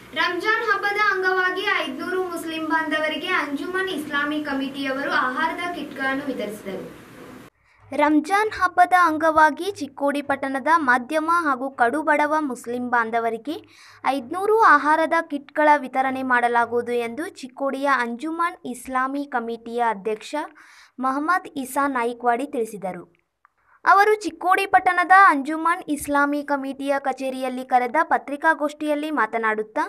ರಂಜಾನ್ ಹಬ್ಬದ ಅಂಗವಾಗಿ ಐದ್ನೂರು ಮುಸ್ಲಿಂ ಬಾಂಧವರಿಗೆ ಅಂಜುಮನ್ ಇಸ್ಲಾಮಿ ಕಮಿಟಿಯವರು ಆಹಾರದ ಕಿಟ್ಗಳನ್ನು ವಿತರಿಸಿದರು ರಂಜಾನ್ ಹಬ್ಬದ ಅಂಗವಾಗಿ ಚಿಕ್ಕೋಡಿ ಪಟ್ಟಣದ ಮಧ್ಯಮ ಹಾಗೂ ಕಡುಬಡವ ಮುಸ್ಲಿಂ ಬಾಂಧವರಿಗೆ ಐದುನೂರು ಆಹಾರದ ಕಿಟ್ಗಳ ವಿತರಣೆ ಮಾಡಲಾಗುವುದು ಎಂದು ಚಿಕ್ಕೋಡಿಯ ಅಂಜುಮನ್ ಇಸ್ಲಾಮಿ ಕಮಿಟಿಯ ಅಧ್ಯಕ್ಷ ಮಹಮ್ಮದ್ ಇಸಾ ನಾಯ್ಕ್ವಾಡಿ ತಿಳಿಸಿದರು ಅವರು ಚಿಕ್ಕೋಡಿ ಪಟ್ಟಣದ ಅಂಜುಮನ್ ಇಸ್ಲಾಮಿ ಕಮಿಟಿಯ ಕಚೇರಿಯಲ್ಲಿ ಕರೆದ ಪತ್ರಿಕಾಗೋಷ್ಠಿಯಲ್ಲಿ ಮಾತನಾಡುತ್ತಾ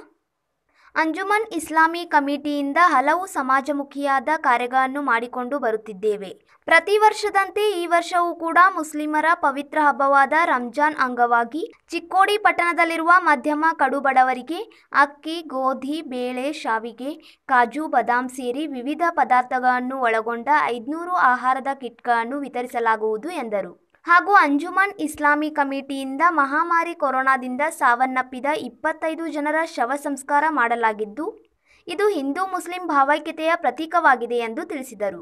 ಅಂಜುಮನ್ ಇಸ್ಲಾಮಿ ಕಮಿಟಿಯಿಂದ ಹಲವು ಸಮಾಜಮುಖಿಯಾದ ಕಾರ್ಯಗಳನ್ನು ಮಾಡಿಕೊಂಡು ಬರುತ್ತಿದ್ದೇವೆ ಪ್ರತಿ ವರ್ಷದಂತೆ ಈ ವರ್ಷವೂ ಕೂಡ ಮುಸ್ಲಿಮರ ಪವಿತ್ರ ಹಬ್ಬವಾದ ರಂಜಾನ್ ಅಂಗವಾಗಿ ಚಿಕ್ಕೋಡಿ ಪಟ್ಟಣದಲ್ಲಿರುವ ಮಧ್ಯಮ ಕಡುಬಡವರಿಗೆ ಅಕ್ಕಿ ಗೋಧಿ ಬೇಳೆ ಶಾವಿಗೆ ಕಾಜು ಬಾದಾಮ್ ಸೇರಿ ವಿವಿಧ ಪದಾರ್ಥಗಳನ್ನು ಒಳಗೊಂಡ ಐದುನೂರು ಆಹಾರದ ಕಿಟ್ಗಳನ್ನು ವಿತರಿಸಲಾಗುವುದು ಎಂದರು ಹಾಗೂ ಅಂಜುಮನ್ ಇಸ್ಲಾಮಿ ಕಮಿಟಿಯಿಂದ ಮಹಾಮಾರಿ ಕೊರೋನಾದಿಂದ ಸಾವನ್ನಪ್ಪಿದ ಇಪ್ಪತ್ತೈದು ಜನರ ಶವ ಸಂಸ್ಕಾರ ಮಾಡಲಾಗಿದ್ದು ಇದು ಹಿಂದೂ ಮುಸ್ಲಿಂ ಭಾವೈಕ್ಯತೆಯ ಪ್ರತೀಕವಾಗಿದೆ ಎಂದು ತಿಳಿಸಿದರು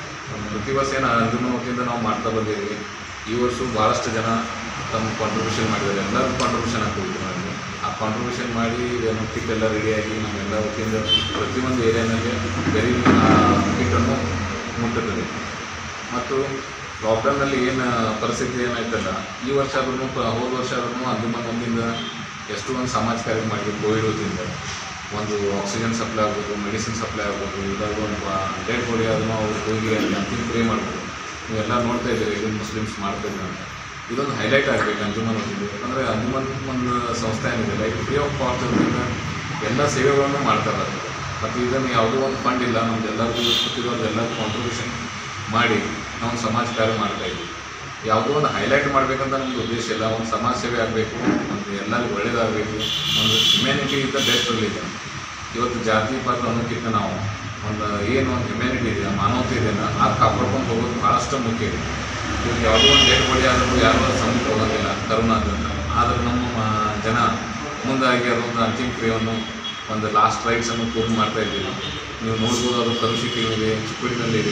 ಪ್ರತಿ ವರ್ಷ ಏನು ಅಂಜುಮನ್ ವತಿಯಿಂದ ನಾವು ಮಾಡ್ತಾ ಬಂದಿದ್ದೀವಿ ಈ ವರ್ಷ ಭಾಳಷ್ಟು ಜನ ತಮ್ಮ ಕಾಂಟ್ರಿಬ್ಯೂಷನ್ ಮಾಡಿದ್ದಾರೆ ಎಲ್ಲರೂ ಕಾಂಟ್ರಿಬ್ಯೂಷನ್ ಹಾಕಿದ್ರು ನಮಗೆ ಆ ಕಾಂಟ್ರಿಬ್ಯೂಷನ್ ಮಾಡಿ ನಮ್ಮ ಕಿಟ್ ಎಲ್ಲ ರೆಡಿಯಾಗಿ ನಮ್ಮೆಲ್ಲ ವತಿಯಿಂದ ಪ್ರತಿಯೊಂದು ಏರಿಯಾನಲ್ಲಿ ಗರೀಬ್ ಕಿಟ್ಟನ್ನು ಮುಟ್ಟುತ್ತದೆ ಮತ್ತು ಲಾಕ್ಡೌನಲ್ಲಿ ಏನು ಪರಿಸ್ಥಿತಿ ಏನಾಯ್ತಲ್ಲ ಈ ವರ್ಷ ಆದ್ರೂ ಹೋದ ವರ್ಷ ಆದ್ರೂ ಅಂಜುಮನ್ ಒಂದಿಂದ ಎಷ್ಟು ಒಂದು ಸಮಾಜ ಕಾರ್ಯ ಮಾಡಿದ್ವಿ ಕೋವಿಡ್ ವತಿಯಿಂದ ಒಂದು ಆಕ್ಸಿಜನ್ ಸಪ್ಲೈ ಆಗ್ಬೋದು ಮೆಡಿಸಿನ್ ಸಪ್ಲೈ ಆಗ್ಬೋದು ಇದಾದ್ರು ಒಂದು ಡೆಡ್ ಬಾಡಿ ಆದ್ರೂ ಅವ್ರು ಹೋಗಿ ಅಲ್ಲಿ ಅಂತಿಮ ಪ್ರೇ ಮಾಡ್ಬೋದು ನೀವೆಲ್ಲ ನೋಡ್ತಾ ಇದ್ದೀರಿ ಇದು ಮುಸ್ಲಿಮ್ಸ್ ಮಾಡ್ತಾ ಇದ್ದಾರೆ ಅಂತ ಇದೊಂದು ಹೈಲೈಟ್ ಆಗಬೇಕು ಅಂಜುಮನ್ ವತಿಯಿಂದ ಯಾಕಂದರೆ ಅಂಜುಮನ್ ಒಂದು ಸಂಸ್ಥೆ ಏನಿದೆ ಲೈಕ್ ಫ್ರೀ ಆಫ್ ಕಾಸ್ಟ್ ಇರೋದ್ರಿಂದ ಎಲ್ಲ ಸೇವೆಗಳನ್ನು ಮಾಡ್ತಾರೆ ಮತ್ತು ಇದನ್ನು ಯಾವುದೋ ಒಂದು ಫಂಡ್ ಇಲ್ಲ ನಮ್ದು ಎಲ್ಲರಿಗೂ ಕೂತಿರೋದು ಎಲ್ಲರೂ ಕಾಂಟ್ರಿಬ್ಯೂಷನ್ ಮಾಡಿ ನಾವು ಒಂದು ಸಮಾಜ ಕಾರ್ಯ ಮಾಡ್ತಾ ಇದ್ದೀವಿ ಯಾವುದೋ ಒಂದು ಹೈಲೈಟ್ ಮಾಡಬೇಕಂತ ನಮ್ಮದು ಉದ್ದೇಶ ಇಲ್ಲ ಒಂದು ಸಮಾಜ ಸೇವೆ ಆಗಬೇಕು ಮತ್ತು ಎಲ್ಲರಿಗೂ ಒಳ್ಳೇದಾಗಬೇಕು ಒಂದು ಹ್ಯುಮ್ಯಾನಿಟಿ ಇದ್ದ ಬೆಸ್ಟ್ ಇದೆ ಇವತ್ತು ಜಾತಿ ಪಾತ್ರ ಅನ್ನೋಕ್ಕಿಂತ ನಾವು ಒಂದು ಏನು ಒಂದು ಹ್ಯುಮ್ಯಾನಿಟಿ ಇದೆ ಮಾನವತೆ ಇದೆ ಅದು ಕಾಪಾಡ್ಕೊಂಡು ಹೋಗೋದು ಭಾಳಷ್ಟು ಮುಖ್ಯ ಇದೆ ಇವಾಗ ಯಾವುದೋ ಒಂದು ಡೆಡ್ ಬಾಡಿ ಆದರೂ ಯಾರೋ ಸಮೀಪ ಹೋಗೋದಿಲ್ಲ ಕರೋನಾ ಅಂತ ಆದರೆ ನಮ್ಮ ಮ- ಜನ ಮುಂದಾಗಿ ಅದೊಂದು ಅಂತಿಮ ಕ್ರಿಯೆಯನ್ನು ಒಂದು ಲಾಸ್ಟ್ ರೈಟ್ಸನ್ನು ಪೂರ್ಣ ಮಾಡ್ತಾ ಇದ್ದೀವಿ ನೀವು ನೋಡ್ಬೋದು ಅದು ಕರುಶಿಟಿಗಳಿದೆ ಚಿಕ್ಕುಡಿನಲ್ಲಿದೆ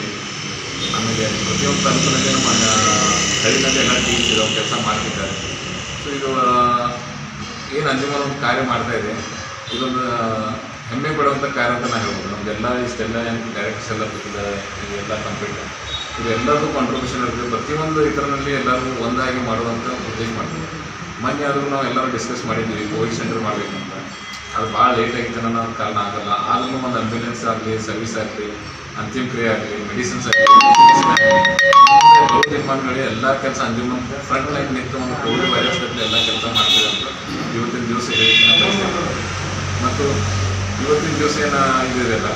ಆಮೇಲೆ ಪ್ರತಿಯೊಂದು ತಾಲೂಕಿನಲ್ಲಿ ನಮ್ಮ ಹಳ್ಳಿನಲ್ಲಿ ಎಲ್ಲ ಟೀಮ್ಸ್ ಇರೋ ಕೆಲಸ ಮಾಡ್ತಿದ್ದಾರೆ ಸೊ ಇದು ಏನು ಅಂಜುಮನ್ ಒಂದು ಕಾರ್ಯ ಮಾಡ್ತಾ ಇದೆ ಇದೊಂದು ಹೆಮ್ಮೆ ಪಡುವಂಥ ಕಾರ್ಯ ಅಂತ ನಾನು ಹೇಳ್ಬೋದು ನಮಗೆಲ್ಲ ಇಷ್ಟೆಲ್ಲ ಏನು ಡೈರೆಕ್ಟರ್ಸ್ ಎಲ್ಲ ಕೂತಿದ್ದಾರೆ ಇದೆಲ್ಲ ಕಂಪ್ಲೀಟ್ ಇದೆಲ್ಲದೂ ಕಾಂಟ್ರಿಬ್ಯೂಷನ್ ಇರುತ್ತೆ ಪ್ರತಿಯೊಂದು ಇದರಲ್ಲಿ ಎಲ್ಲರೂ ಒಂದಾಗಿ ಮಾಡುವಂಥ ಉದ್ದೇಶ ಮಾಡ್ತೀವಿ ಮೊನ್ನೆ ಆದರೂ ನಾವು ಎಲ್ಲರೂ ಡಿಸ್ಕಸ್ ಮಾಡಿದ್ವಿ ಕೋವಿಡ್ ಸೆಂಟರ್ ಮಾಡಬೇಕಂತ ಅದು ಭಾಳ ಲೇಟ್ ಆಗಿತ್ತು ಅನ್ನೋ ಕಾರಣ ಆಗಲ್ಲ ಆದ್ರೂ ಒಂದು ಆಂಬ್ಯುಲೆನ್ಸ್ ಆಗಲಿ ಸರ್ವಿಸ್ ಆಗಲಿ ಅಂತಿಮ ಕ್ರಿಯೆ ಆಗಲಿ ಮೆಡಿಸಿನ್ಸ್ ಆಗಲಿ ಗೌರವ ನಿರ್ಮಾಣಗಳು ಎಲ್ಲ ಕೆಲಸ ಅಂಜುಮನ್ ಫ್ರಂಟ್ ಲೈನ್ ನಿಂತು ಒಂದು ಕೋವಿಡ್ ವೈರಸ್ ಬಗ್ಗೆ ಎಲ್ಲ ಕೆಲಸ ಮಾಡ್ತಿದೆ ಅಂತ ಇವತ್ತಿನ ದಿವಸ ಹೇಳಿಕೆ ನಾನು ಬಯಸ್ತೇನೆ. ಮತ್ತು ಇವತ್ತಿನ ದಿವಸ ಏನು ಇದಿದೆಯಲ್ಲ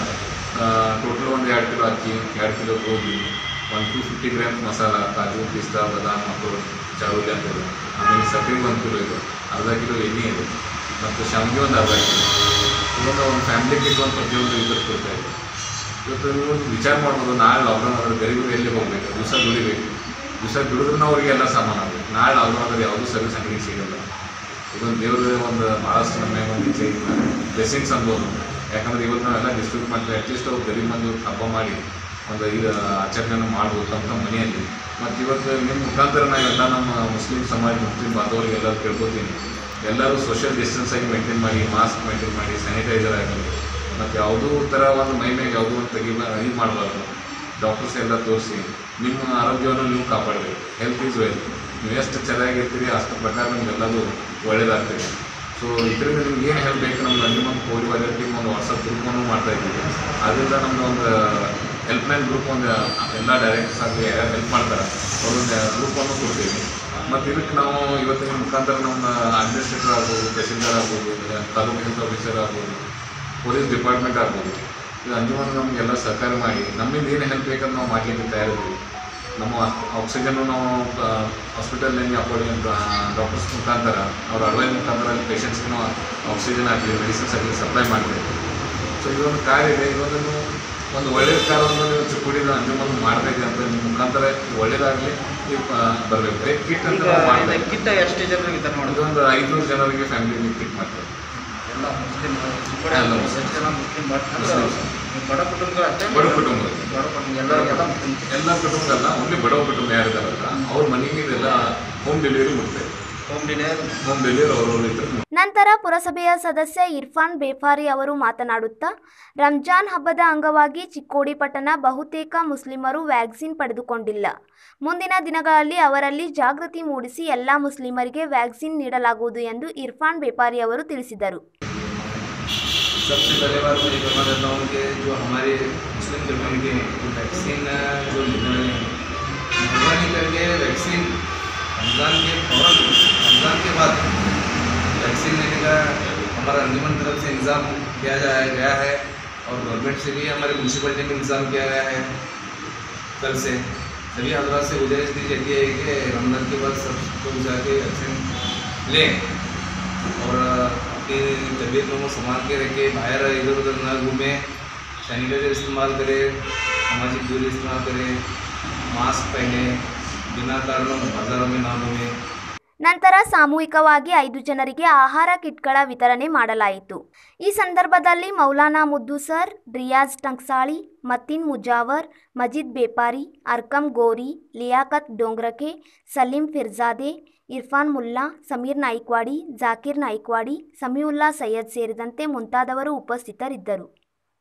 ಟೋಟಲ್ ಒಂದು ಎರಡು ಕಿಲೋ ಅಕ್ಕಿ ಎರಡು ಕಿಲೋ ಗೋಧಿ ಒಂದು ಟೂ ಫಿಫ್ಟಿ ಗ್ರಾಮ್ಸ್ ಮಸಾಲ ಕಾಜು ಪಿಸ್ತಾ ಬಾದಾಮ್ ಮತ್ತು ಚಾರುಲಿ ಅಂತ ಇದೆ ಆಮೇಲೆ ಸಕ್ಕರೆ ಒಂದು ಕಿಲೋ ಇದೆ ಅರ್ಧ ಕಿಲೋ ಎಣ್ಣೆ ಇದೆ ಮತ್ತು ಶಾವಿಗೆ ಒಂದು ಅರ್ಧ ಕಿಲೋ ಇದೊಂದು ಒಂದು ಫ್ಯಾಮಿಲಿ ಕಿಟ್ ಒಂದು ಪ್ರತಿಯೊಂದು ಇದ್ರ ಕೊಡ್ತಾ ಇದೆ ಇವತ್ತು ನೀವು ವಿಚಾರ ಮಾಡ್ಬೋದು ನಾಳೆ ಲಾಕ್ಡೌನ್ ಆದ್ರೆ ಗರೀಬರು ಎಲ್ಲಿ ಹೋಗ್ಬೇಕು ದಿವಸ ದುಡಿಬೇಕು ದಿವಸ ದುಡಿದ್ರೂ ಅವ್ರಿಗೆ ಎಲ್ಲ ಸಾಮಾನು ಆಗಬೇಕು ನಾಳೆ ಲಾಕ್ಡೌನ್ ಆದ್ರೆ ಯಾವುದೂ ಸರ್ವಿಸ್ ಅಂಗಡಿಗೆ ಸಿಗಲ್ಲ ಇದೊಂದು ದೇವ್ರ ಒಂದು ಭಾಳಷ್ಟು ನಮ್ಮ ಒಂದು ಬ್ಲೆಸ್ಸಿಂಗ್ಸ್ ಅನ್ಬೋದು ಯಾಕಂದ್ರೆ ಇವತ್ತು ನಾವೆಲ್ಲ ಡಿಸ್ಟ್ರಿಬ್ಯೂಟ್ ಮಾಡ್ತೀವಿ ಅಟ್ಲೀಸ್ಟ್ ಅವ್ರು ಗರೀಬ್ ಮಂದಿ ಹಬ್ಬ ಮಾಡಿ ಒಂದು ಈಗ ಆಚರಣೆಯನ್ನು ಮಾಡ್ಬೋದು ತಮ್ಮ ತಮ್ಮ ಮನೆಯಲ್ಲಿ ಮತ್ತು ಇವತ್ತು ನಿಮ್ಮ ಮುಖಾಂತರ ನಾವೆಲ್ಲ ನಮ್ಮ ಮುಸ್ಲಿಂ ಸಮಾಜ ಮುಸ್ಲಿಂ ಬಾಂಧವರಿಗೆ ಎಲ್ಲರೂ ಕೇಳ್ಕೊತೀನಿ ಎಲ್ಲರೂ ಸೋಷಿಯಲ್ ಡಿಸ್ಟೆನ್ಸ್ ಆಗಿ ಮೇಂಟೈನ್ ಮಾಡಿ ಮಾಸ್ಕ್ ಮೇಂಟೈನ್ ಮಾಡಿ ಸ್ಯಾನಿಟೈಸರ್ ಆಗಲಿ ಮತ್ತು ಯಾವುದೂ ಥರ ಒಂದು ಮೈ ಮೇಲೆ ಯಾವುದೂ ಒಂದು ತೆಗಿಬ ಇದು ಮಾಡಬಾರ್ದು ಡಾಕ್ಟರ್ಸ್ ಎಲ್ಲ ತೋರಿಸಿ ನಿಮ್ಮ ಆರೋಗ್ಯವನ್ನು ನೀವು ಕಾಪಾಡಬೇಕು ಹೆಲ್ತ್ ಈಸ್ ವೆಲ್ತ್ ನೀವು ಎಷ್ಟು ಚೆನ್ನಾಗಿರ್ತೀರಿ ಅಷ್ಟು ಪ್ರಕಾರ ನಿಮ್ಗೆಲ್ಲದು ಒಳ್ಳೇದಾಗ್ತದೆ ಸೊ ಇದರಿಂದ ನಿಮ್ಗೆ ಏನು ಹೆಲ್ಪ್ ಬೇಕು ನಮ್ಗೆ ನಿಮ್ಮ ಕೋಳಿ ವಾರಿಯರ್ ಟೀಮ್ ಒಂದು ವಾಟ್ಸಪ್ ಗ್ರೂಪನ್ನು ಮಾಡ್ತಾ ಇದ್ದೀವಿ ಅದರಿಂದ ನಮ್ಮದು ಒಂದು ಹೆಲ್ಪ್ಲೈನ್ ಗ್ರೂಪ್ ಒಂದು ಎಲ್ಲ ಡೈರೆಕ್ಟರ್ಸ್ ಆಗಲಿ ಯಾರು ಹೆಲ್ಪ್ ಮಾಡ್ತಾರೆ ಅವ್ರೊಂದು ಗ್ರೂಪನ್ನು ಕೊಡ್ತೀವಿ ಮತ್ತು ಇದಕ್ಕೆ ನಾವು ಇವತ್ತಿನ ಮುಖಾಂತರ ನಮ್ಮ ಅಡ್ಮಿನಿಸ್ಟ್ರೇಟರ್ ಆಗ್ಬೋದು ತಹಸೀಲ್ದಾರ್ ಆಗ್ಬೋದು ತಾಲೂಕು ಹೆಲ್ತ್ ಆಫೀಸರ್ ಆಗ್ಬೋದು ಪೊಲೀಸ್ ಡಿಪಾರ್ಟ್ಮೆಂಟ್ ಆಗ್ಬೋದು ಇದು ಅಂಜುಮನ್ ನಮಗೆಲ್ಲ ಸಹಕಾರ ಮಾಡಿ ನಮ್ಮಿಂದ ಏನು ಹೆಲ್ಪ್ ಬೇಕಂತ ನಾವು ಮಾಡಲಿಕ್ಕೆ ತಯಾರಿದ್ದೀವಿ ನಮ್ಮ ಆಕ್ಸಿಜನ್ನು ನಾವು ಹಾಸ್ಪಿಟಲ್ನಲ್ಲಿ ಅಪಾಯಿಂಟ್ ಡಾಕ್ಟರ್ಸ್ ಮುಖಾಂತರ ಅವ್ರ ಅಡ್ವೈಸ್ ಮುಖಾಂತರ ಅಲ್ಲಿ ಪೇಷಂಟ್ಸ್ಗೆ ನಾವು ಆಕ್ಸಿಜನ್ ಆಗಲಿ ಮೆಡಿಸಿನ್ಸ್ ಆಗಲಿ ಸಪ್ಲೈ ಮಾಡ್ತೀವಿ ಸೊ ಇದೊಂದು ಕಾರ್ಯ ಇದೆ ಇದೊಂದನ್ನು ಒಂದು ಒಳ್ಳೆಯ ಕಾರ್ಯವನ್ನು ನೀವು ಚಿಕ್ಕುಡಿನ ಅಂಜುಮನ್ ಮಾಡ್ಬೇಕು ಅಂತ ನಿಮ್ಮ ಮುಖಾಂತರ ಒಳ್ಳೇದಾಗಲಿ ನೀವು ಬರಬೇಕು ಕಿಟ್ ಅಂತ ನಾವು ಮಾಡ್ತಾ ಇದ್ದೀವಿ. ಕಿಟ್ಟ ಎಷ್ಟು ಜನರಿಗೆ ವಿತರಣೆ ಮಾಡೋದು ಇದೊಂದು ಐದುನೂರು ಜನರಿಗೆ ಫ್ಯಾಮಿಲಿ ಕಿಟ್ ಮಾಡ್ತಾರೆ ಎಲ್ಲ ಮುಸ್ಲಿಂ ಎಲ್ಲ ಮುಸ್ಲಿಂ. ಎಷ್ಟು ಜನ ಮುಸ್ಲಿಂ ಬಟ್ ಅಂದ್ರೆ ಮುಸ್ಲಿಮ್ಸ್. ಬಡ ಕುಟುಂಬಗಳು ಅಷ್ಟೇ ಬಡ ಕುಟುಂಬ ಬಡ ಕುಟುಂಬ ಎಲ್ಲರಿಗೆಲ್ಲ ಮುಸ್ಲಿಂ ಎಲ್ಲ ಕುಟುಂಬ ಅಲ್ಲ ಓನ್ಲಿ ಬಡವ ಕುಟುಂಬ ಯಾರಿದಾರಲ್ಲ ಅವ್ರ ಮನೆಗೆ ಇದೆಲ್ಲ ಹೋಮ್ ಡೆಲಿವರಿ ಮುಟ್ತೇವೆ ಹೋಮ್ ಡಿಲಿವರಿ ಹೋಮ್ ಡೆಲಿವರಿ ಅವ್ರವ್ರು ಇದ್ರೆ ನಂತರ ಪುರಸಭೆಯ ಸದಸ್ಯ ಇರ್ಫಾನ್ ಬೇಫಾರಿ ಅವರು ಮಾತನಾಡುತ್ತಾ ರಂಜಾನ್ ಹಬ್ಬದ ಅಂಗವಾಗಿ ಚಿಕ್ಕೋಡಿ ಪಟ್ಟಣ ಬಹುತೇಕ ಮುಸ್ಲಿಮರು ವ್ಯಾಕ್ಸಿನ್ ಪಡೆದುಕೊಂಡಿಲ್ಲ ಮುಂದಿನ ದಿನಗಳಲ್ಲಿ ಅವರಲ್ಲಿ ಜಾಗೃತಿ ಮೂಡಿಸಿ ಎಲ್ಲ ಮುಸ್ಲಿಮರಿಗೆ ವ್ಯಾಕ್ಸಿನ್ ನೀಡಲಾಗುವುದು ಎಂದು ಇರ್ಫಾನ್ ಬೇಪಾರಿ ಅವರು ತಿಳಿಸಿದರು सबसे पहले बात मैं ये कहना चाहता हूँ कि जो हमारे मुस्लिम कम्युनिटी में जो वैक्सीन जो लेने वाले हैं मेहरबानी करके वैक्सीन रमज़ान के फौरन रमज़ान के बाद वैक्सीन लेने का हमारा अंजुमन तरफ से इंतज़ाम किया जाया गया है और गवर्नमेंट से भी हमारे म्यूनसिपलिटी में इंतज़ाम किया गया है कल से सभी हजरात से गुजारिश की जाती है कि रमज़ान के बाद सबको जाके वैक्सीन लें और अपनी तबीयत को संभाल के रखें बाहर इधर उधर ना घूमें सैनिटाइजर इस्तेमाल करें सामाजिक दूरी इस्तेमाल करें मास्क पहने बिना कारणों बाज़ारों में ना घूमें ನಂತರ ಸಾಮೂಹಿಕವಾಗಿ ಐದು ಜನರಿಗೆ ಆಹಾರ ಕಿಟ್ಗಳ ವಿತರಣೆ ಮಾಡಲಾಯಿತು ಈ ಸಂದರ್ಭದಲ್ಲಿ ಮೌಲಾನಾ ಮುದ್ದು ಸರ್ ರಿಯಾಜ್ ಟಂಕ್ಸಾಳಿ ಮತೀನ್ ಮುಜಾವರ್ ಮಜಿದ್ ಬೇಪಾರಿ ಅರ್ಕಂ ಗೋರಿ ಲಿಯಾಕತ್ ಡೋಂಗ್ರಕೆ ಸಲೀಂ ಫಿರ್ಜಾದೆ ಇರ್ಫಾನ್ ಮುಲ್ಲಾ ಸಮೀರ್ ನಾಯ್ಕ್ವಾಡಿ ಜಾಕೀರ್ ನಾಯ್ಕ್ವಾಡಿ ಸಮೀವುಲ್ಲಾ ಸೈಯದ್ ಸೇರಿದಂತೆ ಮುಂತಾದವರು ಉಪಸ್ಥಿತರಿದ್ದರು